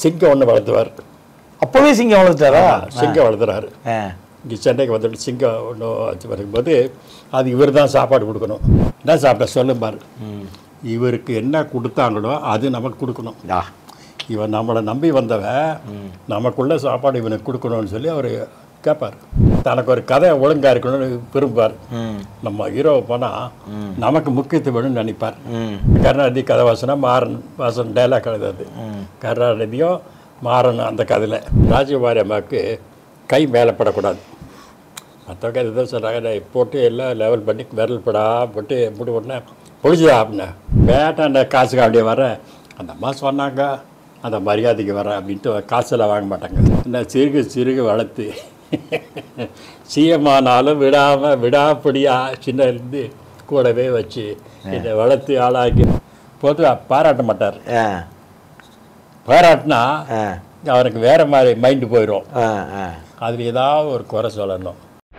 சிங்கம் ஒன்று வளர்த்துவார் அப்பவே சிங்கம் வளர்த்தாரா சிங்கம் வளர்த்துறாரு ஆ. இங்கே சென்னைக்கு வந்துட்டு சிங்கம் ஒன்று வச்சு வரும்போது அது இவர் தான் சாப்பாடு கொடுக்கணும் என்ன சாப்பிட சொல்லும்பார் இவருக்கு என்ன கொடுத்தாங்களோ அது நமக்கு கொடுக்கணும் ஆ. இவன் நம்மளை நம்பி வந்தவன் நமக்குள்ள சாப்பாடு இவனுக்கு கொடுக்கணும்னு சொல்லி அவர் கேட்பார் தனக்கு ஒரு கதை ஒழுங்கா இருக்கணும்னு விரும்புவார் ம் நம்ம ஹீரோ போனால் நமக்கு முக்கியத்துவம் வேணும்னு நினைப்பார் ம் கருணாநிதி கதை வாசனா மாறன் வாசன் டைலாக் எழுதாது கருணாநிதியும் மாறன் அந்த கதையில் ராஜகுமாரி அம்மாவுக்கு கை மேலே படக்கூடாது மற்றவங்க எதுவும் சொன்னாங்க நான் போட்டு எல்லாம் லெவல் பண்ணி விரல் படா போட்டு முடி உடனே பொழிச்சுதா அப்படின்னா வேண்டாம் நான் காசுக்கு அப்படியே வரேன் அந்த அம்மா சொன்னாங்க அந்த மரியாதைக்கு வரேன் அப்படின்ட்டு காசெல்லாம் வாங்க மாட்டாங்க என்ன சிறுகு சிறுகு வளர்த்து சீயமானாலும் விடாமல் விடாப்படியாக சின்னலேருந்து கூடவே வச்சு என்னை வளர்த்து ஆளாக்கி பொதுவா பாராட்ட மாட்டார் ஆ. பாராட்டினா ஆ. அவனுக்கு வேற மாதிரி மைண்டு போயிடும் ஆ. ஆ. அதில் ஏதாவது ஒரு குறை சொல்லணும்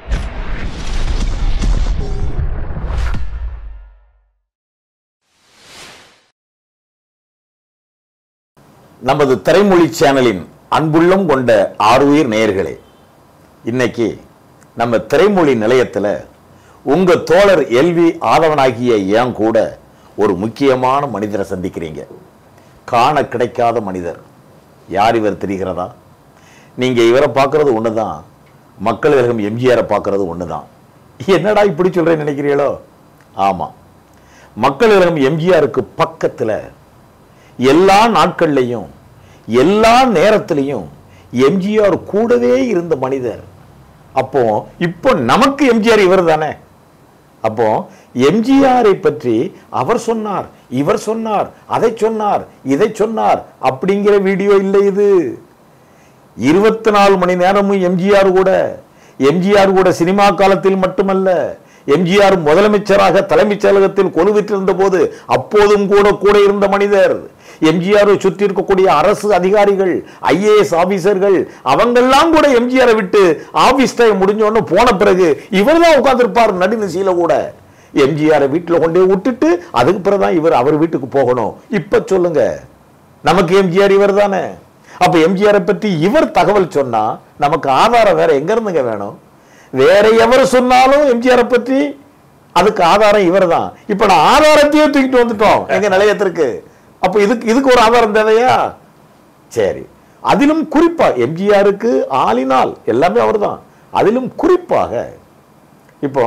நமது திரைமொழி சேனலின் அன்புள்ளம் கொண்ட ஆறுயிர் நேயர்களே இன்னைக்கு நம்ம திரைமொழி நிலையத்துல உங்க தோழர் எல்வி ஆதவனாகிய ஏன் கூட ஒரு முக்கியமான மனிதரை சந்திக்கிறீங்க காண கிடைக்காத மனிதர் யார் இவர் தெரிகிறதா நீங்க இவரை பார்க்கறது ஒண்ணுதான் மக்கள் விலகம் எம்ஜிஆரை பார்க்கறது ஒண்ணுதான் என்னடா இப்படி சொல்றேன்னு நினைக்கிறீங்களோ ஆமா மக்கள் விலகம் எம்ஜிஆருக்கு பக்கத்துல எல்லா நாட்கள்லையும் எல்லா நேரத்திலையும் எம்ஜிஆர் கூடவே இருந்த மனிதர் அப்போ இப்போ நமக்கு எம்ஜிஆர் இவர் தானே அப்போ எம்ஜிஆரை பற்றி அவர் சொன்னார் இவர் சொன்னார் அதை சொன்னார் இதை சொன்னார் அப்படிங்கிற வீடியோ இல்லை இது இருபத்தி நாலு மணி நேரமும் எம்ஜிஆர் கூட எம்ஜிஆர் கூட சினிமா காலத்தில் மட்டுமல்ல எம்ஜிஆர் முதலமைச்சராக தலைமைச் செயலகத்தில் கொலுவிட்டிருந்த போது அப்போதும் கூட கூட இருந்த மனிதர் எம்ஜிஆர் சுற்றி இருக்கக்கூடிய அரசு அதிகாரிகள் ஐஏஎஸ் ஆபீசர்கள் அவங்கெல்லாம் கூட எம்ஜிஆரை விட்டு ஆபீஸ் டைம் முடிஞ்ச உடனே போன பிறகு இவர் தான் உட்கார்ந்துருப்பார் நடுநிசையில கூட எம்ஜிஆரை வீட்டுல கொண்டே விட்டுட்டு அதுக்கு பிறகுதான் இவர் அவர் வீட்டுக்கு போகணும் இப்ப சொல்லுங்க நமக்கு எம்ஜிஆர் இவர் தானே அப்ப எம்ஜிஆரை பற்றி இவர் தகவல் சொன்னா நமக்கு ஆதாரம் வேற எங்க இருந்துங்க வேணும் வேற எவர் சொன்னாலும் எம்ஜிஆரை பற்றி அதுக்கு ஆதாரம் இவர் தான் இப்ப நான் ஆதாரத்தையே தூக்கிட்டு வந்துட்டோம் எங்க நிலையத்திற்கு அப்ப இதுக்கு இதுக்கு ஒரு ஆதாரம் தேவையா சரி அதிலும் குறிப்பா எம்ஜிஆருக்கு ஆளினால் எல்லாமே அவர்தான் அதிலும் குறிப்பாக இப்போ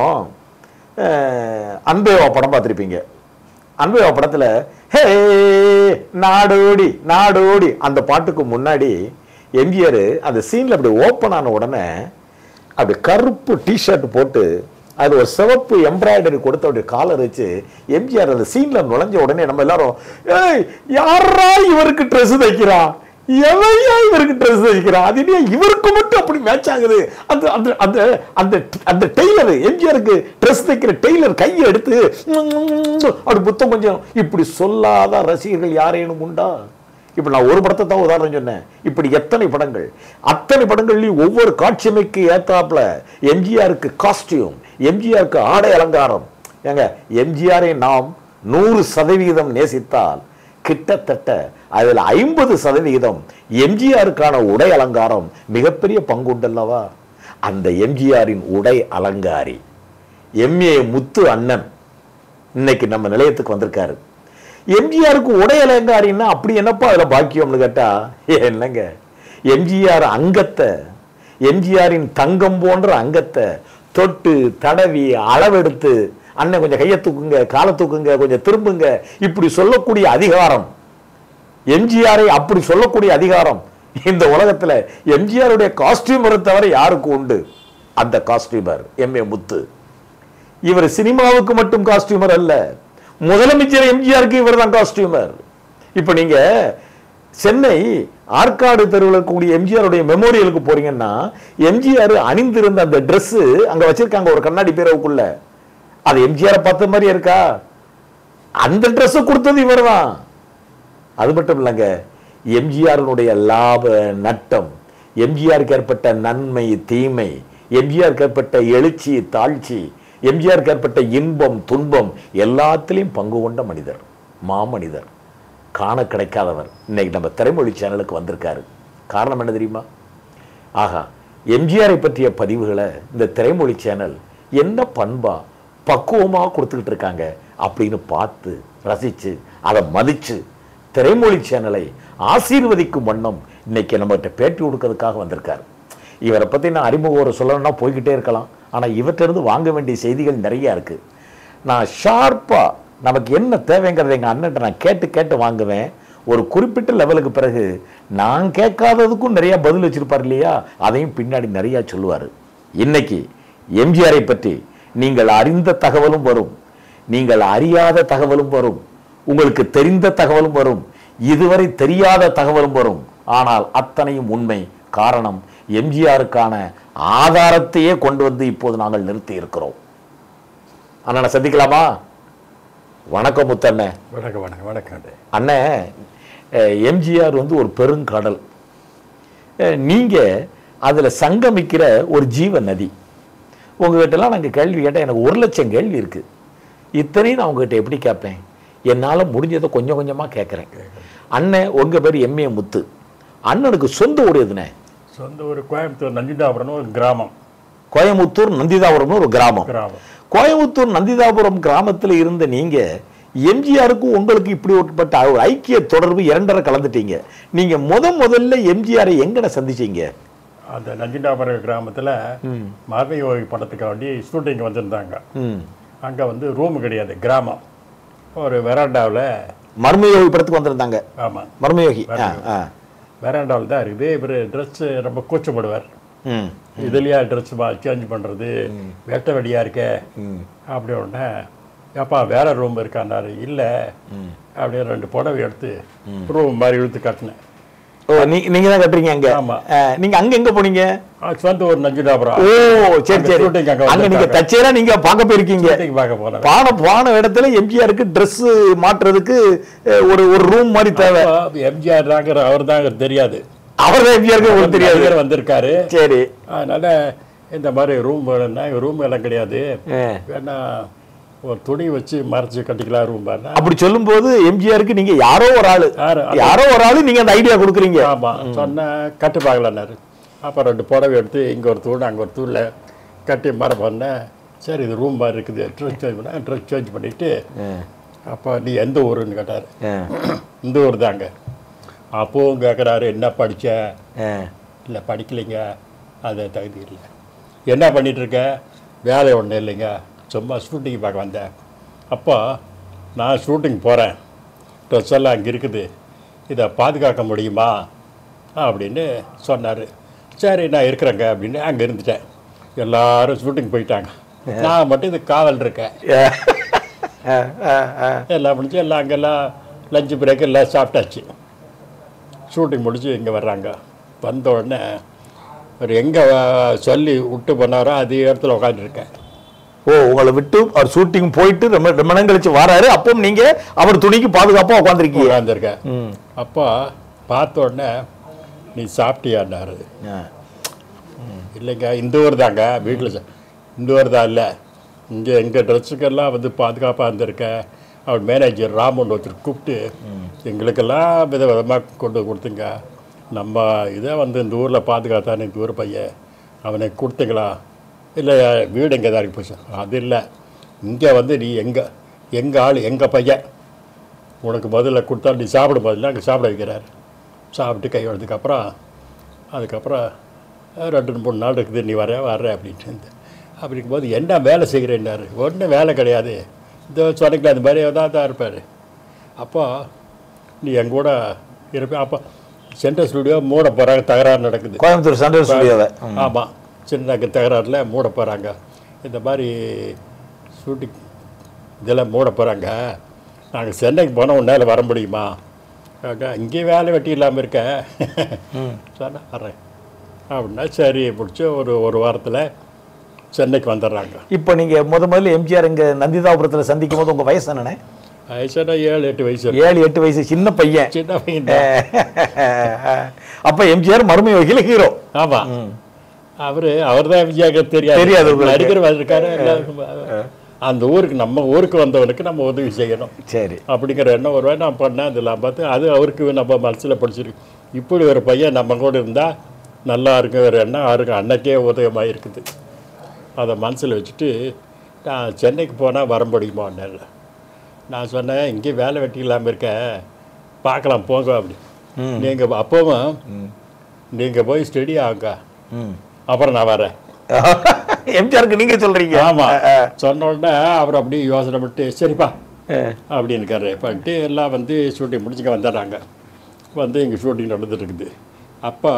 அஹ், அன்பேவா படம் பார்த்திருப்பீங்க அன்பேவா படத்துல ஹே நாடோடி நாடோடி அந்த பாட்டுக்கு முன்னாடி எம்ஜிஆர் அந்த சீன்ல அப்படி ஓப்பன் ஆன உடனே அப்படி கருப்பு டிஷர்ட் போட்டு அது ஒரு சிவப்பு எம்ப்ராய்டரி கொடுத்து அப்படி காலர் வச்சு எம்ஜிஆர் அந்த சீன்ல நுழைஞ்ச உடனே நம்ம எல்லாரும் ஏய் யாரா இவருக்கு ட்ரெஸ் தைக்கிறா எவையா இவருக்கு ட்ரெஸ் தைக்கிறா அது என்ன இவருக்கு மட்டும் அப்படி மேட்ச் ஆகுது அந்த அந்த அந்த அந்த அந்த டெய்லர் எம்ஜிஆருக்கு ட்ரெஸ் தைக்கிற டெய்லர் கையை எடுத்து அப்படி புத்தம் கொஞ்சம் இப்படி சொல்லாத ரசிகர்கள் யாரேனும் உண்டா இப்ப நான் ஒரு படத்தை தான் உதாரணம் சொன்னேன் இப்படி எத்தனை படங்கள் அத்தனை படங்கள்லயும் ஒவ்வொரு காட்சிமைக்கு ஏத்தாப்புல எம்ஜிஆருக்கு காஸ்டியூம் எம்ஜிஆருக்கு ஆடை அலங்காரம் ஏங்க எம்ஜிஆரை நாம் நூறு சதவிகிதம் நேசித்தால் கிட்டத்தட்ட அதுல ஐம்பது சதவிகிதம் எம்ஜிஆருக்கான உடை அலங்காரம் மிகப்பெரிய பங்குண்டல்லவா அந்த எம்ஜிஆரின் உடை அலங்காரி எம்ஏ முத்து அண்ணன் இன்னைக்கு நம்ம நிலையத்துக்கு வந்திருக்காரு எம்ஜிஆருக்கு உடை அலங்காரின்னா அப்படி என்னப்பா அதுல பாக்கியம்னு கேட்டா என்னங்க எம்ஜிஆர் அங்கத்தை எம்ஜிஆரின் தங்கம் போன்ற அங்கத்தை தொட்டு தடவி அளவெடுத்து அண்ணன் கொஞ்சம் கையை தூக்குங்க காலை தூக்குங்க கொஞ்சம் திரும்புங்க இப்படி சொல்லக்கூடிய அதிகாரம் எம்ஜிஆரை அப்படி சொல்லக்கூடிய அதிகாரம் இந்த உலகத்துல எம்ஜிஆருடைய காஸ்டியூமரை தவிர யாருக்கு உண்டு அந்த காஸ்டியூமர் எம் ஏ முத்து இவர் சினிமாவுக்கு மட்டும் காஸ்டியூமர் அல்ல முதலமைச்சர் எம்ஜிஆருக்கு இவர் தான் காஸ்டியூமர் இப்ப நீங்க சென்னை ஆற்காடு தெருவில் இருக்கக்கூடிய எம்ஜிஆருடைய மெமோரியலுக்கு போறீங்கன்னா எம்ஜிஆர் அணிந்திருந்த அந்த Dress அங்க வச்சிருக்காங்க ஒரு கண்ணாடி பீரவுக்குள்ள அது எம்ஜிஆரை பார்த்த மாதிரி இருக்கா அந்த Dress கொடுத்தது இவர்தான் அது மட்டும் இல்லைங்க எம்ஜிஆருடைய லாப நட்டம் எம்ஜிஆருக்கு ஏற்பட்ட நன்மை தீமை எம்ஜிஆருக்கு ஏற்பட்ட எழுச்சி தாழ்ச்சி எம்ஜிஆருக்கு ஏற்பட்ட இன்பம் துன்பம் எல்லாத்திலையும் பங்கு கொண்ட மனிதர் மாமனிதர் காண கிடைக்காதவர் இன்னைக்கு நம்ம திரைமொழி சேனலுக்கு வந்திருக்காரு காரணம் என்ன தெரியுமா ஆகா எம்ஜிஆரை பற்றிய பதிவுகளை இந்த திரைமொழி சேனல் என்ன பண்பா பக்குவமா கொடுத்துக்கிட்டு இருக்காங்க அப்படின்னு பார்த்து ரசிச்சு அதை மதிச்சு திரைமொழி சேனலை ஆசீர்வதிக்கும் வண்ணம் இன்னைக்கு நம்மகிட்ட பேட்டி கொடுக்கறதுக்காக வந்திருக்காரு இவரை பத்தி நான் அறிமுக ஒரு சொல்லணும்னா போய்கிட்டே இருக்கலாம் ஆனா இவர்ட்ட இருந்து வாங்க வேண்டிய செய்திகள் நிறைய இருக்கு நான் ஷார்ப்பா நமக்கு என்ன தேவைங்கிறத எங்க அண்ணன்ட்ட நான் கேட்டு கேட்டு வாங்குவேன் ஒரு குறிப்பிட்ட லெவலுக்கு பிறகு நான் கேட்காததுக்கும் நிறைய பதில் வச்சிருப்பார் இல்லையா அதையும் பின்னாடி நிறைய சொல்லுவார் இன்னைக்கு எம்ஜிஆரை பற்றி நீங்கள் அறிந்த தகவலும் வரும் நீங்கள் அறியாத தகவலும் வரும் உங்களுக்கு தெரிந்த தகவலும் வரும் இதுவரை தெரியாத தகவலும் வரும் ஆனால் அத்தனையும் உண்மை காரணம் எம்ஜிஆருக்கான ஆதாரத்தையே கொண்டு வந்து இப்போது நாங்கள் நிறுத்தி இருக்கிறோம் அண்ணனை சந்திக்கலாமா வணக்கம் முத்தண்ணே வணக்கம் வணக்கம் வணக்கம் அண்ணே அஹ், எம்ஜிஆர் வந்து ஒரு பெருங்கடல் அஹ், நீங்க அதுல சங்கமிக்கிற ஒரு ஜீவ நதி உங்ககிட்டலாம் நாங்கள் கேள்வி கேட்டால் எனக்கு ஒரு லட்சம் கேள்வி இருக்கு இத்தனையும் நான் உங்ககிட்ட எப்படி கேட்பேன் என்னால் முடிஞ்சதை கொஞ்சம் கொஞ்சமா கேட்குறேன் அண்ணன் உங்க பேர் எம்ஏ முத்து அண்ணனுக்கு சொந்த ஊர் எதுனே சொந்த ஒரு கோயம்புத்தூர் நஞ்சுண்டாபுரம்னு ஒரு கிராமம் கோயமுத்தூர் நந்திதாபுரம்னு ஒரு கிராமம் கிராமம் கோயம்புத்தூர் நந்திதாபுரம் கிராமத்தில் இருந்த நீங்க எம்ஜிஆருக்கும் உங்களுக்கு இப்படி ஒருப்பட்ட ஒரு ஐக்கிய தொடர்பு இரண்டரை கலந்துட்டீங்க நீங்க முத முதல்ல எம்ஜிஆரை எங்கன சந்திச்சீங்க அந்த நஞ்சுண்டாபுரம் கிராமத்தில் மரண யோகி படத்துக்கு வேண்டி ஷூட்டிங் வந்திருந்தாங்க ம். அங்கே வந்து ரூம் கிடையாது கிராமம் ஒரு வெராண்டாவில் மர்மயோகி படத்துக்கு வந்திருந்தாங்க ஆமாம் மர்மயோகி ஆ, ஆ. வெராண்டாவில் தான் இருக்குது இவர் ட்ரெஸ்ஸு ரொம்ப கூச்சப்படுவார் ம். இதுலையா ட்ரெஸ் சேஞ்ச் பண்ணுறது வெட்ட வெடியாக இருக்க ம். அப்படி உடனே ஏப்பா வேற ரூம் இருக்கான்னாரு இல்லை அப்படியே ரெண்டு புடவை எடுத்து ரூம் மாதிரி இழுத்து கட்டினேன் ஓ நீ- நீங்க தான் கட்டுறீங்க அங்க ஆமா. ஆ, நீங்க அங்க எங்க போனீங்க ஆ, சொந்த ஒரு நஞ்சுடாபுரம் ஓ சரி அங்க சரி shooting அங்க அங்க நீங்க வந்திருக்காங்க. தச்சேரா நீங்க பார்க்க போயிருக்கீங்க ஷூட்டிங் பார்க்க போனேன் பான பான இடத்துல எம்ஜிஆருக்கு Dress மாட்டுறதுக்கு அஹ், ஒரு ஒரு ரூம் மாதிரி தேவை எம்ஜிஆர் தாங்கிற அவர் தாங்க தெரியாது அவர் தான் எம்ஜிஆருக்கு உங்களுக்கு தெரியாது நடிகர் வந்திருக்காரு சரி அதனால இந்த மாதிரி ரூம் வேணும்னா ரூம் எல்லாம் கிடையாது ஆ. வேணா ஒரு துணி வச்சு மறைச்சு கட்டிக்கலாம் ரூம் பாருனா அப்படி சொல்லும்போது எம்ஜிஆருக்கு நீங்க யாரோ ஒரு ஆளு யாரு? யாரோ ஒரு ஆளு நீங்க அந்த ஐடியா கொடுக்குறீங்க ஆமாம் சொன்னேன் கட்டு பார்க்கலன்னாரு அப்போ ரெண்டு புடவை எடுத்து இங்கே ஒரு தூள் அங்கே ஒரு தூளில் கட்டி மர பண்ணேன் சரி இது ரூம் மாதிரி இருக்குது ட்ரெஸ் சேஞ்ச் பண்ண ட்ரெஸ் சேஞ்ச் பண்ணிவிட்டு அப்போ நீ எந்த ஊருன்னு கேட்டார் இந்த ஊர் தாங்க அப்போவும் கேட்குறாரு என்ன படிச்ச இல்லை படிக்கலைங்க அது தகுதி இல்லை என்ன பண்ணிட்டு இருக்க வேலை ஒன்றும் இல்லைங்க சும்மா ஷூட்டிங் பார்க்க வந்தேன் அப்போ நான் ஷூட்டிங் போகிறேன் ட்ரெஸ் எல்லாம் அங்கே இருக்குது இதை பாதுகாக்க முடியுமா அப்படின்னு சொன்னார் சரி நான் இருக்கிறேங்க அப்படின்னு அங்கே இருந்துட்டேன் எல்லாரும் ஷூட்டிங் போயிட்டாங்க நான் மட்டும் இது காவல் இருக்கேன் எல்லாம் முடிஞ்சு எல்லாம் அங்கெல்லாம் லஞ்சு பிரேக் எல்லாம் சாப்பிட்டாச்சு ஷூட்டிங் முடிச்சு இங்கே வர்றாங்க வந்த உடனே ஒரு எங்கே சொல்லி விட்டு போனாரோ அதே இடத்துல உட்காந்துருக்கேன் ஓ உங்களை விட்டு அவர் ஷூட்டிங் போயிட்டு ரொம்ப ரொம்ப நேரம் கழிச்சு வராரு அப்போ நீங்க அவர் துணிக்கு பாதுகாப்பா உட்காந்துருக்கீங்க உட்காந்துருக்கேன் அப்போ பார்த்த உடனே நீ சாப்பிட்டியான்னாரு இல்லைங்க இந்த ஊர் தாங்க வீட்டில் இந்த ஊர் தான் இல்லை இங்கே எங்கள் ட்ரெஸ்ஸுக்கெல்லாம் வந்து பாதுகாப்பாக இருந்திருக்கேன் அவர் மேனேஜர் ராமன் ஒருத்தர் கூப்பிட்டு எங்களுக்கெல்லாம் வித விதமாக கொண்டு கொடுத்துங்க நம்ம இதை வந்து இந்த ஊரில் பாதுகாத்தானே இந்த ஊர் பையன் அவனை கொடுத்தீங்களா இல்லை வீடு எங்கே தான் இருக்கு போச்சு அது இல்லை இங்கே வந்து நீ எங்கள் எங்கள் ஆள் எங்கள் பையன் உனக்கு முதல்ல கொடுத்தா நீ சாப்பிடும் போதில்ல அங்கே சாப்பிட வைக்கிறார் சாப்பிட்டு கை வந்ததுக்கப்புறம் அதுக்கப்புறம் அஹ், ரெண்டு மூணு நாள் இருக்குது நீ வர வர்ற அப்படின்ட்டு இருந்தேன். அப்படி இருக்கும்போது என்ன வேலை செய்கிறேன்னாரு ஒன்றும் வேலை கிடையாது இந்த சொன்னிக்கல அந்த மாதிரி தான் தான் இருப்பார் அப்போ நீ என் கூட இருப்ப அப்போ சென்ட்ரல் ஸ்டுடியோ மூட போகிறாங்க தகராறு நடக்குது கோயம்புத்தூர் சென்ட்ரல் ஸ்டுடியோவை ஆமாம் சின்ன தகராறில் மூட போகிறாங்க இந்த மாதிரி ஷூட்டிங் இதெல்லாம் மூட போகிறாங்க நாங்கள் சென்னைக்கு போனால் உன்னால் வர முடியுமா கேட்டா, இங்கே வேலை வெட்டி இல்லாமல் இருக்க சொன்னேன் வரேன் அப்படின்னா சரி பிடிச்சி ஒரு ஒரு வாரத்தில் சென்னைக்கு வந்துடுறாங்க இப்போ நீங்க முத முதல்ல எம்ஜிஆர் இங்க நந்திதாபுரத்துல சந்திக்கும் போது உங்க வயசு என்னண்ணே வயசுனா ஏழு எட்டு வயசு இருக்கும். ஏழு எட்டு வயசு சின்ன பையன் சின்ன பையன் தான். அப்ப எம்ஜிஆர் மறுமை வகையில் ஹீரோ ஆமாம் அவர் அவர் தான் விஜயாக்கு தெரியாது தெரியாது உங்களுக்கு. நடிகர் வந்திருக்காரு எல்லாருக்கும் அந்த ஊருக்கு நம்ம ஊருக்கு வந்தவனுக்கு நம்ம உதவி செய்யணும் சரி அப்படிங்கிற எண்ணம் ஒரு நான் பண்ணேன் அதெல்லாம் பார்த்து அது அவருக்கு நம்ம மனசில் படிச்சிருக்கு இப்படி ஒரு பையன் நம்ம கூட இருந்தால் நல்லா இருக்குங்கிற எண்ணம் அவருக்கு அன்னைக்கே உதயமாக இருக்குது அதை மனசில் வச்சுட்டு நான் சென்னைக்கு போனால் வர முடியுமான்னு நான் சொன்னேன் இங்கே வேலை வெட்டி இல்லாமல் இருக்க பார்க்கலாம் போங்க அப்படி நீங்கள் அப்பவும் நீங்கள் போய் ஸ்டடி ஆகுங்க ம் அப்புறம் நான் வரேன் எம்ஜிஆருக்கு நீங்க சொல்றீங்க ஆமாம் சொன்ன உடனே அவர் அப்படியே யோசனை பண்ணிட்டு சரிப்பா அப்படின்னு பண்ணிட்டு எல்லாம் வந்து ஷூட்டிங் முடிச்சுக்க வந்துடுறாங்க வந்து இங்கே ஷூட்டிங் நடந்துட்டு இருக்குது அப்போ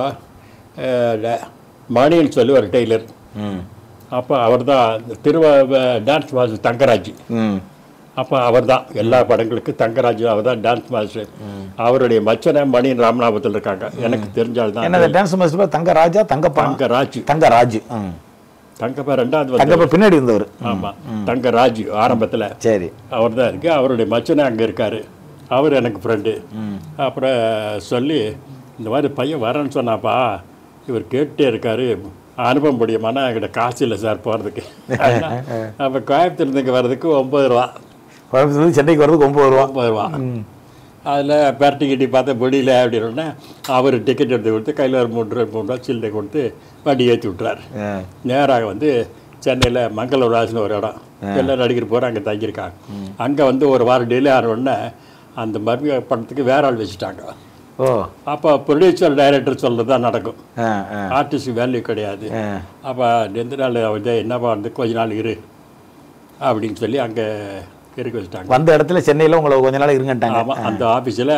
மணின்னு சொல்லி ஒரு டெய்லர் ம் அப்போ அவர் தான் திருவ டான்ஸ் மாஸ்டர் தங்கராஜ் ம் அப்போ அவர் தான் எல்லா படங்களுக்கும் தங்கராஜ் அவர் தான் டான்ஸ் மாஸ்டர் அவருடைய மச்சனை மணியன் ராமநாபத்தில் இருக்காங்க எனக்கு தெரிஞ்சால் தான் என்னது டான்ஸ் மாஸ்டர் தங்க ராஜா தங்கப்பா தங்கராஜ் தங்கராஜ் ம் தங்கப்பா ரெண்டாவது வந்து தங்கப்பா பின்னாடி இருந்தவர் ஆமாம் தங்கராஜ் ஆரம்பத்தில் சரி அவர் தான் இருக்குது அவருடைய மச்சனை அங்கே இருக்கார் அவர் எனக்கு ஃப்ரெண்டு அப்புறம் சொல்லி இந்த மாதிரி பையன் வரேன்னு சொன்னாப்பா இவர் கேட்டே இருக்காரு அனுப்ப முடியுமானா என்கிட்ட காசு இல்லை சார் போகிறதுக்கு அப்போ கோயம்புத்தூர்லேருந்து இங்கே வர்றதுக்கு ஒம்பது ரூபா கோயம்புத்தூர் சென்னைக்கு வரதுக்கு ஒம்பது ரூபா ஒம்பது ரூபா அதில் பேரட்டி கட்டி பார்த்தா முடியல அப்படின்னா அவர் டிக்கெட் எடுத்து கொடுத்து கையில் ஒரு மூணு ரூபா மூணு ரூபா சில்லறை கொடுத்து வண்டி ஏற்றி விட்றாரு ஆ. நேராக வந்து சென்னையில் மங்களூர் ராஜ்னு ஒரு இடம் எல்லா நடிகர் போகிற அங்கே தங்கியிருக்காங்க அங்கே வந்து ஒரு வாரம் டிலே ஆன உடனே அந்த மர்மிய படத்துக்கு வேற ஆள் வச்சுட்டாங்க ஓ அப்போ ப்ரொடியூசர் டைரக்டர் சொல்கிறது தான் நடக்கும் ஆ ஆ ஆர்டிஸ்ட் வேல்யூ கிடையாது ஆ. அப்போ எந்த நாள் வந்து என்னப்பா வந்து கொஞ்ச நாள் இரு அப்படின்னு சொல்லி அங்கே இருக்க வச்சுட்டாங்க வந்த இடத்துல சென்னையில் உங்களை கொஞ்ச நாள் இருங்கட்டாங்க ஆமாம் அந்த ஆஃபீஸில்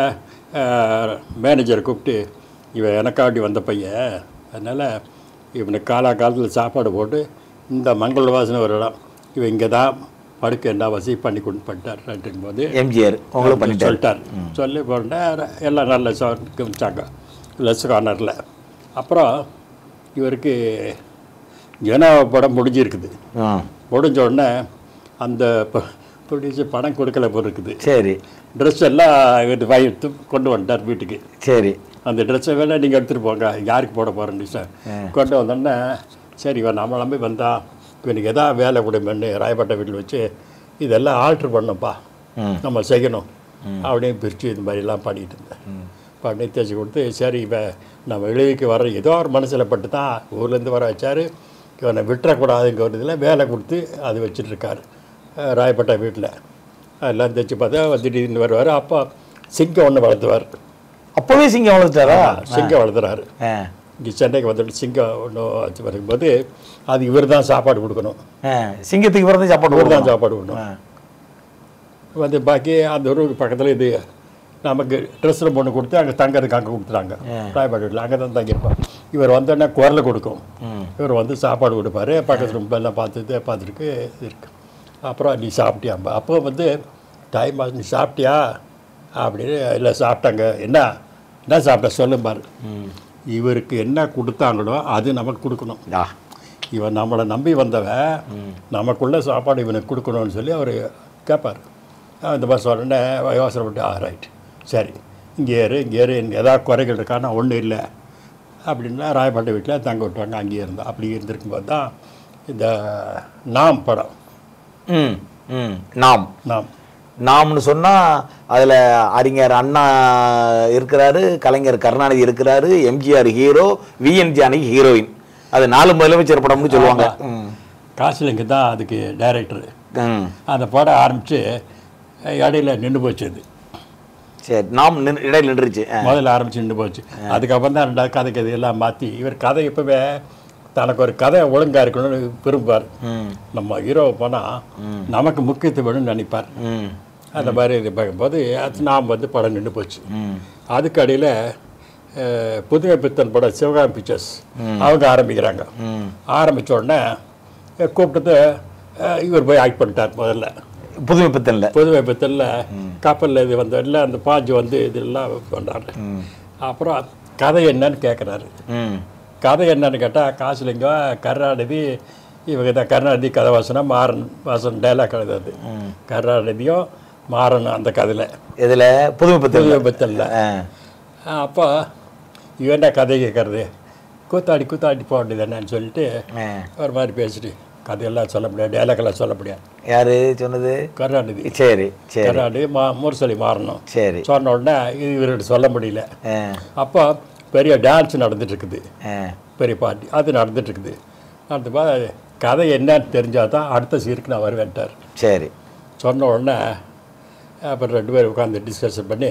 மேனேஜரை கூப்பிட்டு இவன் எனக்காண்டி வந்த பையன் அதனால் இவனுக்கு காலா காலத்தில் சாப்பாடு போட்டு இந்த மங்கள வாசனை ஒரு இடம் இவன் இங்கே தான் படுக்க என்ன வசதி பண்ணி கொண்டு பண்ணிட்டார் அப்படின் போது எம்ஜிஆர் உங்களுக்கு பண்ணிட்டாரு சொல்லிட்டார் சொல்லி போனேன் எல்லாம் நல்ல கவனிச்சாங்க லெஸ் கார்னரில் அப்புறம் இவருக்கு ஜனா படம் முடிஞ்சிருக்குது ஆ முடிஞ்ச உடனே அந்த ப்ரொடியூசர் பணம் கொடுக்கல போல இருக்குது சரி ட்ரெஸ் எல்லாம் இவர் வாங்கி கொண்டு வந்துட்டார் வீட்டுக்கு சரி அந்த ட்ரெஸ்ஸை வேணால் நீங்கள் எடுத்துகிட்டு போங்க யாருக்கு போட போகிறேன்னு சார் கொண்டு வந்தோடனே சரி இவன் நம்ம நம்பி வந்தா இவனுக்கு எதாவது வேலை கொடுமேன்னு ராயப்பட்ட வீட்டில் வச்சு இதெல்லாம் ஆல்ட்ரு பண்ணோம்ப்பா ம். நம்ம செய்யணும் அப்படியே பிரித்து இது மாதிரிலாம் பண்ணிட்டு இருந்தேன் பண்ணி தேய்ச்சி கொடுத்து சரி இவன் நம்ம எழுதிக்கு வர ஏதோ ஒரு மனசில் பட்டு தான் ஊர்லேருந்து வர வச்சார் இவனை விட்டுறக்கூடாதுங்க ஒரு இதில் வேலை கொடுத்து அது வச்சிட்ருக்காரு ராயப்பட்ட வீட்டில் அதெல்லாம் தைச்சு பார்த்தா திடீர்னு வருவார் அப்போ சிங்கம் ஒன்று வளர்த்துவார் அப்போவே சிங்கம் வளர்த்தாரா சிங்கம் வளர்த்துறாரு ஆ இங்கே சென்னைக்கு வந்துட்டு சிங்கம் ஒன்று வச்சு வரும்போது அது இவர் தான் சாப்பாடு கொடுக்கணும் ஆ சிங்கத்துக்கு பிறந்து சாப்பாடு இவர் தான் கொடுக்கணும். சாப்பாடு கொடுக்கணும் ஆ. வந்து பாக்கி அந்த ஊருக்கு பக்கத்தில் இது நமக்கு ட்ரெஸ் ரூம் ஒன்று கொடுத்து அங்கே தங்கறதுக்கு அங்கே கொடுத்துட்டாங்க ராயப்பாடு வீட்டில் அங்கே தான் தங்கியிருப்போம் இவர் வந்தோடனே குரலை கொடுக்கும் ம். இவர் வந்து சாப்பாடு கொடுப்பாரு பக்கத்து ரூம் எல்லாம் பார்த்துட்டு பார்த்துருக்கு இருக்கு அப்புறம் நீ சாப்பிட்டியாம்பா அப்போ வந்து டைம் ஆச்சு நீ சாப்பிட்டியா அப்படின்னு இல்லை சாப்பிட்டாங்க என்ன என்ன சாப்பிட்ட சொல்லும்பாரு இவருக்கு என்ன கொடுத்தாங்களோ அது நமக்கு கொடுக்கணும் ஆ இவன் நம்மளை நம்பி வந்தவன் நமக்குள்ள சாப்பாடு இவனுக்கு கொடுக்கணும்னு சொல்லி அவர் கேட்பார் நான் இந்த மாதிரி சொன்னேன்னே யோசனை ஆ ரைட் சரி இங்கே ஏறு இங்கே ஏறு எனக்கு ஏதாவது குறைகள் இருக்கானா ஒன்றும் இல்லை அப்படின்னா ராயப்பேட்டை வீட்டில் தங்க விட்டுவாங்க அங்கேயே இருந்தோம் அப்படி இருந்திருக்கும்போது தான் இந்த நாம் படம் ம் ம் நாம் நாம் நாம்னு சொன்னா அதுல அறிஞர் அண்ணா இருக்கிறாரு கலைஞர் கருணாநிதி இருக்கிறாரு MGR hero VN Janaki heroine அது நாலு முதலமைச்சர் படம்னு சொல்லுவாங்க ம். காசிலிங்க தான் அதுக்கு டைரக்டரு ம். அந்த படம் ஆரம்பித்து இடையில நின்று போச்சு அது சரி நாம் நின்னு- இடையில நின்றுச்சு ஆ. முதல்ல ஆரம்பிச்சு நின்று போச்சு அதுக்கப்புறம் தான் ரெண்டாவது கதை கதையெல்லாம் மாற்றி இவர் கதை எப்பவுமே தனக்கு ஒரு கதை ஒழுங்கா இருக்கணும்னு விரும்புவார் ம் நம்ம ஹீரோவை போனால் நமக்கு முக்கியத்துவம் வேணும்னு நினைப்பார் ம் அந்த மாதிரி இது பார்க்கும்போது அது நாம் வந்து படம் நின்று போச்சு ம் அதுக்கு அடியில் புதுமை பித்தன் படம் சிவகாமி பிக்சர்ஸ் அவங்க ஆரம்பிக்கிறாங்க ம் ஆரம்பிச்ச உடனே அஹ், கூப்பிட்டது அஹ், இவர் போய் ஆக்ட் பண்ணிட்டார் முதல்ல புதுமை பித்தன்ல புதுமை பித்தனில் கப்பலில் இது வந்த இல்லை அந்த பாஞ்சு வந்து இதெல்லாம் பண்ணாரு அப்புறம் கதை என்னன்னு கேட்குறாரு ம் கதை என்னன்னு கேட்டால் காசுலிங்கம் கருணாநிதி இவங்க தான் கருணாநிதி கதை வாசனம் மாறன் வாசன் டைலாக் எழுதுறது கருணாநிதியும் மாறன் அந்த கதையில் இதுல புதுமை பித்தன்ல புதுமை பித்தனில் ஆ அப்போ இவன் என்ன கதை கேட்கறது கூத்தாடி கூத்தாடி போக வேண்டியது என்னன்னு சொல்லிட்டு ஆ. ஒரு மாதிரி பேசிட்டு கதையெல்லாம் சொல்ல முடியாது டேலாக்கெல்லாம் சொல்ல முடியாது யாரு சொன்னது கருணாநிதி சரி சரி கருணாநிதி மா முரசொலி மாறணும் சரி சொன்ன உடனே இது இவர்கிட்ட சொல்ல முடியல ஆ, அப்போ பெரிய டான்ஸ் நடந்துட்டு இருக்குது ஆ, பெரிய பார்ட்டி அது நடந்துட்டு இருக்குது அடுத்த பா கதை என்னன்னு தெரிஞ்சால் தான் அடுத்த சீருக்கு நான் வருவேன்ட்டார் சரி சொன்ன உடனே அப்புறம் ரெண்டு பேரும் உட்காந்து டிஸ்கஷன் பண்ணி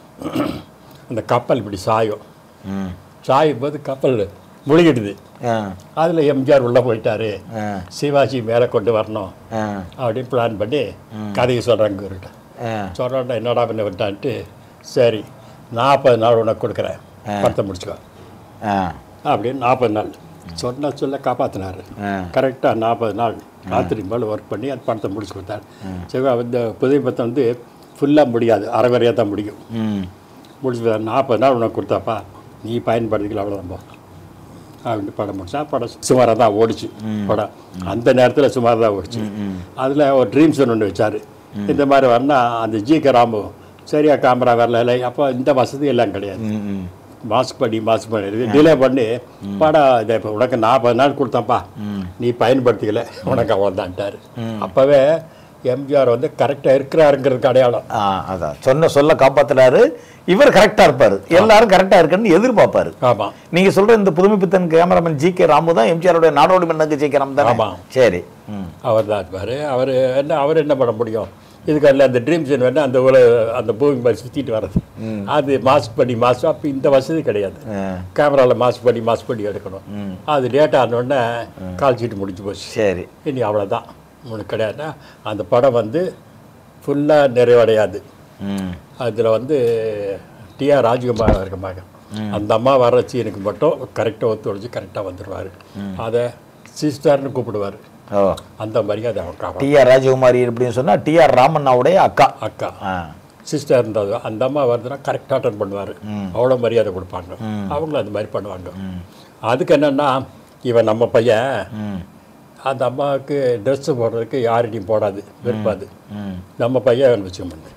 அந்த கப்பல் இப்படி சாயும் ம் சாயும் போது கப்பல் முழுகிடுது ஆ அதில் எம்ஜிஆர் உள்ளே போயிட்டாரு ஆ சிவாஜி மேலே கொண்டு வரணும் ஆ அப்படின்னு பிளான் பண்ணி கதையை சொல்கிறாங்க இவர்கிட்ட ஆ சொல்கிறோன்னா என்னடா பண்ண விட்டான்ட்டு சரி நாற்பது நாள் உனக்கு கொடுக்குறேன் படத்தை முடிச்சுக்கோ ஆ அப்படின்னு நாற்பது நாள் சொன்ன சொல்ல காப்பாற்றினாரு ஆ கரெக்டாக நாற்பது நாள் ராத்திரி மேலே ஒர்க் பண்ணி அந்த படத்தை முடிச்சு கொடுத்தாரு சிவா இந்த புதிய படம் வந்து ஃபுல்லாக முடியாது அரை குறையாக தான் முடியும் ம் முடிச்சு நாற்பது நாள் உனக்கு கொடுத்தாப்பா நீ பயன்படுத்திக்கல அவ்வளோதான் போ அப்படின்னு படம் முடிச்சா படம் சுமாராக தான் ஓடிச்சு படம் அந்த நேரத்தில் சுமாராக தான் ஓடிச்சு அதில் ஒரு ட்ரீம்ஸ் ஒன்று வச்சார் இந்த மாதிரி வரனா அந்த ஜி கே ராமு சரியா கேமரா வரல இல்லை அப்போ இந்த வசதி எல்லாம் கிடையாது ம் ம் மாஸ்க் பண்ணி மாஸ்க் பண்ணி டிலே பண்ணி படம் இதை இப்போ உனக்கு நாற்பது நாள் கொடுத்தேன்ப்பா நீ பயன்படுத்திக்கல உனக்கு அவ்வளோதான்ட்டார் அப்போவே எம்ஜிஆர் வந்து கரெக்டாக இருக்கிறாருங்கிறதுக்கு அடையாளம் ஆ அதான் சொன்ன சொல்ல காப்பாத்துறாரு இவர் கரெக்டா இருப்பாரு எல்லாரும் கரெக்டா இருக்குன்னு எதிர்பார்ப்பாரு ஆமாம் நீங்க சொல்ற இந்த Pudhumai Pithan cameraman G K Ramu தான் எம்ஜிஆருடைய நாடோடி மன்னருக்கு ஜி கே ராம் தானே ஆமா. சரி ம் அவர் தான் இருப்பார் அவர் என்ன அவர் என்ன பண்ண முடியும் இதுக்கு அதில் அந்த ட்ரீம் சீன் வேணால் அந்த உல அந்த பூமி மாதிரி சுற்றிட்டு வர்றது அது மாஸ்க் பண்ணி மாஸ்க் அப்போ இந்த வசதி கிடையாது ஆ, கேமராவில் மாஸ்க் பண்ணி மாஸ்க் பண்ணி எடுக்கணும் அது லேட் ஆனோடனே கால் சீட்டு முடிஞ்சு போச்சு சரி இனி அவ்வளோதான் உனக்கு கிடையாதுன்னா அந்த படம் வந்து ஃபுல்லாக நிறைவடையாது ம் அதில் வந்து டிஆர் ராஜ்குமார் இருக்க மகன் அந்த அம்மா வர சீனுக்கு மட்டும் கரெக்டாக ஒத்துழைச்சி கரெக்டாக வந்துடுவார் அதை சிஸ்டர்னு கூப்பிடுவார் ஓ அந்த மரியாதை அவன் காப்பான் டி ஆர் ராஜகுமாரி அப்படின்னு சொன்னா டி ஆர் ராமண்ணாவுடைய அக்கா அக்கா ஆ சிஸ்டர் இருந்தது அந்த அம்மா வருதுன்னா கரெக்டாக அட்டன் பண்ணுவார் அவ்வளோ மரியாதை கொடுப்பாங்க அவங்களும் அந்த மாதிரி பண்ணுவாங்க அதுக்கு என்னென்னா இவன் நம்ம பையன் ம் அந்த அம்மாவுக்கு ட்ரெஸ்ஸு போடுறதுக்கு யார்கிட்டையும் போடாது விரும்பாது ம் நம்ம பையன் வச்சுக்கோங்க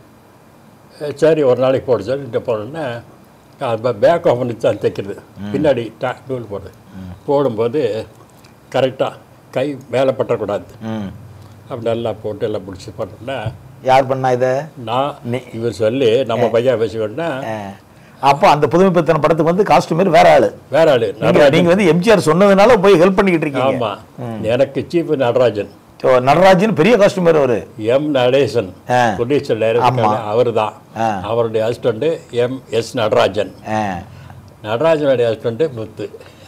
சரி ஒரு நாளைக்கு போடு சார் இங்கே போனோன்னே பேக் ஆஃப் பண்ணி தான் தைக்கிறது பின்னாடி டா நூல் போடுறது போடும்போது கரெக்டாக கை மேலே பற்றக்கூடாது ம் அப்படி நல்லா போட்டு எல்லாம் பிடிச்சி பண்ணோன்னே யார் பண்ணா இதை நான் நீ- இவர் சொல்லி நம்ம பையன் வச்சுக்கோன்னா ஆ. அப்போ அந்த புதுமை பித்தன படத்துக்கு வந்து காஸ்டியூமர் வேற ஆளு வேற ஆளு நீங்க நீங்க வந்து எம்ஜிஆர் சொன்னதுனால போய் ஹெல்ப் பண்ணிக்கிட்டு இருக்கீங்க ஆமாம் எனக்கு சீஃப் நடராஜன் ஓ, நடராஜன் பெரிய காஸ்டியூமர் அவரு எம் நடேசன் ஆ. ப்ரொடியூசர் டைரக்டர் அவர் தான் ஆ. அவருடைய ஹஸ்பண்டு எம் எஸ் நடராஜன் ஆ. நடராஜனுடைய ஹஸ்பண்டு முத்து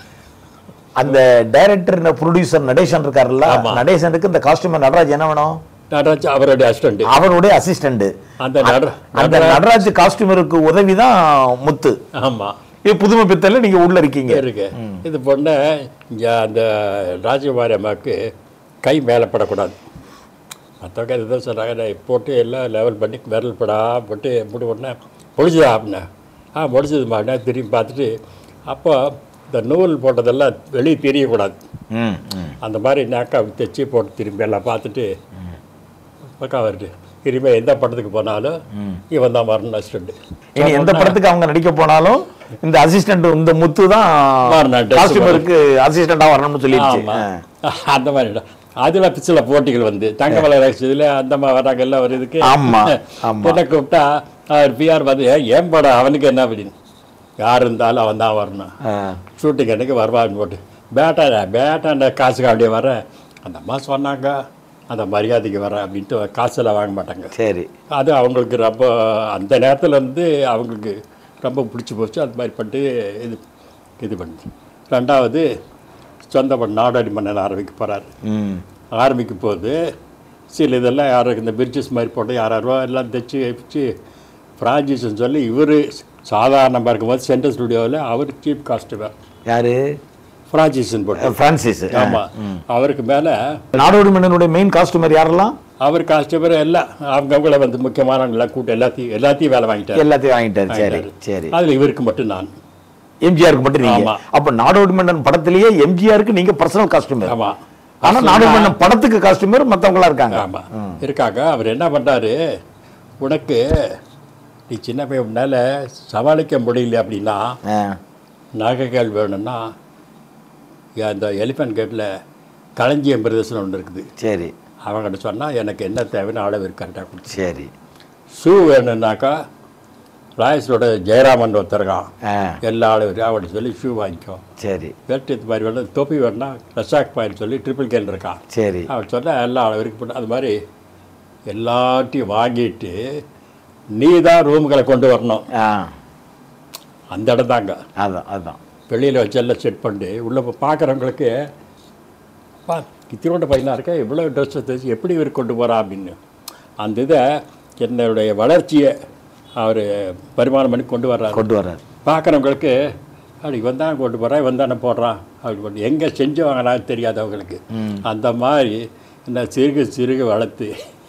அந்த டைரக்டர் ப்ரொடியூசர் நடேசன் இருக்காருல்ல ஆமா. நடேசனுக்கு இந்த காஸ்டியூமர் நடராஜ் என்ன வேணும் நடராஜ் அவருடைய ஹஸ்பண்ட் அவருடைய அசிஸ்டன்ட் அந்த நட அந்த நடராஜ் காஸ்டியூமருக்கு உதவி தான் முத்து ஆமாம் இது புதுமை பித்தல்ல நீங்க உள்ள இருக்கீங்க இருக்கு இது பொண்ணு இங்கே அந்த ராஜகுமாரி அம்மாவுக்கு கை மேலே படக்கூடாது மற்றவங்க எதுவும் சொன்னாங்க நான் போட்டு எல்லாம் லெவல் பண்ணி விரல் படா போட்டு முடி உடனே முடிச்சுதா அப்படின்னா ஆ முடிச்சதுமா அப்படின்னா திரும்பி பார்த்துட்டு அப்போ இந்த நூல் போட்டதெல்லாம் வெளியே தெரியக்கூடாது ம், ம். அந்த மாதிரி நாக்கா தைச்சி போட்டு திரும்பி எல்லாம் பார்த்துட்டு பக்கம் வருது இனிமேல் எந்த படத்துக்கு போனாலும் இவன் தான் வரணும் அசிஸ்டண்ட் இனி எந்த படத்துக்கு அவங்க நடிக்க போனாலும் இந்த அசிஸ்டன்ட் இந்த முத்து தான் வரணும், dress காஸ்டியூமருக்கு அசிஸ்டண்டா வரணும்னு சொல்லிடுச்சு ஆமா. அந்த மாதிரி அதில் சில போட்டிகள் வந்து தங்க வளராட்சி இதில் அந்த மாதிரி வராங்க எல்லாம் ஒரு இதுக்கு ஆமா, ஆமா. என்ன கூப்பிட்டா அவர் பிஆர் வந்து ஏன் படம் அவனுக்கு என்ன அப்படின்னு யார் இருந்தாலும் அவன் தான் வரணும் ஆ. ஷூட்டிங் அன்னைக்கு வருவான்னு போட்டு பேட்டா பேட்டாண்ட காசுக்கு அப்படியே வர அந்த அம்மா சொன்னாங்க அந்த மரியாதைக்கு வர அப்படின்ட்டு காசெல்லாம் வாங்க மாட்டாங்க சரி அது அவங்களுக்கு ரொம்ப அந்த நேரத்தில் வந்து அவங்களுக்கு ரொம்ப பிடிச்சி போச்சு அது மாதிரி பண்ணிட்டு இது இது பண்ணி ரெண்டாவது சொந்த பண்ண நாடாடி மன்னன் ஆரம்பிக்க போகிறாரு ம் ஆரம்பிக்க போது சில இதெல்லாம் யாருக்கு இந்த பிரிட்ஜஸ் மாதிரி போட்டு யாராரோ எல்லாம் தைச்சி வச்சு ஃப்ரான்ச்சைஸ்ன்னு சொல்லி இவர் சாதாரணமாக இருக்கும்போது சென்ட்ரல் ஸ்டுடியோவில் அவர் சீப் காஸ்ட்டுவர் யாரு ஃப்ரான்ச்சைஸ்ன்னு போட்டு பிரான்சிஸ் ஆமாம் அவருக்கு மேலே நாடோடி மன்னனுடைய மெயின் காஸ்டியூமர் யாரெல்லாம் அவர் காஸ்டமர் எல்லாம் அவங்க அவங்கள வந்து முக்கியமான எல்லாம் கூட்டம் எல்லாத்தையும் எல்லாத்தையும் வேலை வாங்கிட்டார் எல்லாத்தையும் வாங்கிட்டாரு சரி சரி அதில் இவருக்கு மட்டும் நான் எம்ஜிஆருக்கு மட்டும் நீங்க ஆமா. அப்ப நாடோடி மன்னன் படத்திலேயே எம்ஜிஆருக்கு நீங்க பர்சனல் காஸ்டியூமர் ஆமாம் ஆனா நாடோடி மன்னன் படத்துக்கு காஸ்டியூமர் மத்தவங்களா இருக்காங்க ஆமாம் இருக்காங்க அவர் என்ன பண்ணுறாரு உனக்கு நீ சின்ன பையன் உன்னால சமாளிக்க முடியல அப்படின்னா ஆ, நகைகள் வேணும்னா அந்த எலிஃபென்ட் கேட்டில் களஞ்சியம் பிரதேசம் ஒன்று இருக்குது சரி அவங்ககிட்ட சொன்னால் எனக்கு என்ன தேவைன்னு அளவு கரெக்டாக கொடுத்து சரி ஷூ வேணும்னாக்கா ராயஸோட ஜெயராமன் ஒருத்தருக்கான் ஆ எல்லா அளவு அவன்கிட்ட சொல்லி ஷூ வாங்கிக்கோ சரி வேட்டு இது மாதிரி வேணும் தொப்பி வேணும்னா ரசாக் பாயின்னு சொல்லி ட்ரிபிள் கேன் இருக்கான் சரி அவன் சொன்ன எல்லா அளவுக்கு பண்ண அது மாதிரி எல்லாத்தையும் வாங்கிட்டு நீ தான் ரூம்களை கொண்டு வரணும் ஆ அந்த இடம் தாங்க அதான் அதான் வெளியில் வச்சு எல்லாம் செட் பண்ணி உள்ளே பார்க்குறவங்களுக்கு பா இத்திரோட பையனாக இருக்க இவ்வளோ ட்ரெஸ் தைச்சு எப்படி இவர் கொண்டு போகிறா அப்படின்னு அந்த இதை என்னுடைய வளர்ச்சியை அவர் பரிமாணம் பண்ணி கொண்டு வர்றாரு கொண்டு வர்றாரு பார்க்குறவங்களுக்கு அப்படி இவன் தான் கொண்டு போகிறான் இவன் தானே போடுறான் அப்படி பண்ணி எங்கே செஞ்சவங்களான்னு தெரியாது அவங்களுக்கு அந்த மாதிரி என்ன சிறுகு சிறுகு வளர்த்து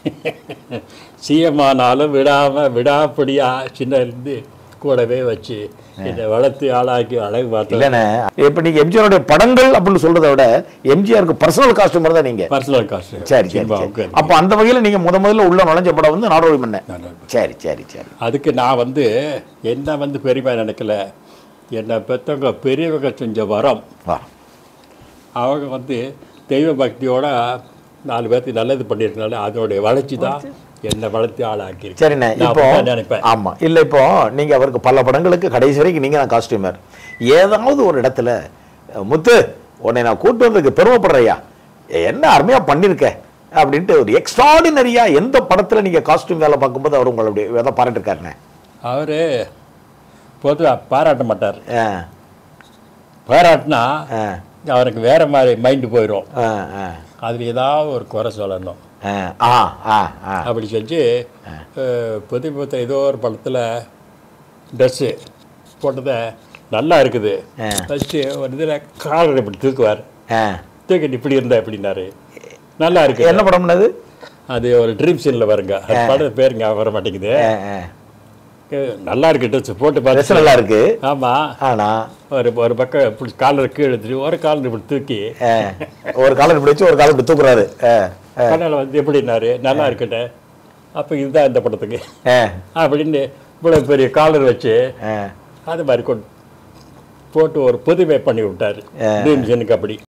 சிஎம்மானாலும் விடாமல் விடாப்படியாக சின்னலேருந்து கூடவே வச்சு என்னை வளர்த்து ஆளாக்கி அழகு பார்த்து இல்லைண்ணே இப்போ நீங்க எம்ஜிஆருடைய படங்கள் அப்படின்னு சொல்றதை விட எம்ஜிஆருக்கு பர்சனல் காஸ்டியூமர் தான் நீங்க பர்சனல் காஸ்ட் சரி சரி சரி அப்போ அந்த வகையில் நீங்க முத முதல்ல உள்ள நுழைஞ்ச படம் வந்து நாடோடி மன்னன் சரி சரி சரி அதுக்கு நான் வந்து என்ன வந்து பெரியமா நினைக்கல என்னை பெற்றவங்க பெரியவங்க செஞ்ச வரம் வா அவங்க வந்து தெய்வ பக்தியோட நாலு பேர்த்துக்கு நல்லது பண்ணியிருக்கனால அதோடைய வளர்ச்சி தான் என்னை வளர்த்து ஆளாக்கியிருக்கு சரிண்ணே நான் இப்போ அப்படிதான் நினைப்பேன் ஆமா இல்ல இப்போ நீங்க அவருக்கு பல படங்களுக்கு கடைசி வரைக்கும் நீங்க தான் காஸ்டியூமர் ஏதாவது ஒரு இடத்துல அஹ், முத்து உன்னை நான் கூட்டு வந்ததுக்கு பெருமைப்படுறையா என்ன அருமையா பண்ணிருக்க அப்படின்ட்டு ஒரு எக்ஸ்ட்ராடினரியா எந்த படத்துல நீங்க காஸ்டியூம் வேலை பார்க்கும்போது அவர் உங்களுடைய எதை பாராட்டிருக்காருண்ணே அவர் பொதுவாக பாராட்ட மாட்டார் ஆ, பாராட்டினா ஆ, அவருக்கு வேற மாதிரி மைண்டு போயிடும் ஆ, ஆ, அதில் ஏதாவது ஒரு குறை சொல்லணும் ஆ, ஆ, ஆ, ஆ. அப்படி செஞ்சு அஹ், புது புத்த ஏதோ ஒரு படத்தில் ட்ரெஸ்ஸு போட்டதை நல்லா இருக்குது ஆ. ஃபஸ்ட்டு ஒரு இதில் காலர் இப்படி தூக்குவார் ஆ. தூக்கிட்டு இப்படி இருந்தா எப்படின்னாரு நல்லா இருக்கு என்ன படம்னு அது அது ஒரு ட்ரீம் சீனில் வருங்க அது படம் பேருங்க வர மாட்டேங்குது ஆ, ஆ. அஹ், நல்லா இருக்கு ட்ரெஸ் போட்டு ட்ரெஸ் பார்த்து நல்லா இருக்கு ஆமாம் ஆனா ஒரு ஒரு பக்கம் இப்படி காலர் கீழே எடுத்துட்டு ஒரு காலர் இப்படி தூக்கி ஆ, ஒரு காலம் இப்படி வச்சு ஒரு காலம் இப்படி தூக்குறாரு ஆ, ஆ, கண்ணால் வந்து எப்படின்னாரு நல்லா இருக்கட்டே அப்போ இதுதான் இந்த படத்துக்கு ஆ, அப்படின்னு இவ்வளோ பெரிய காலர் வச்சு ஆ. அது மாதிரி கொண்டு போட்டு ஒரு புதுமை பண்ணி விட்டார் பீம்சனுக்கு அப்படி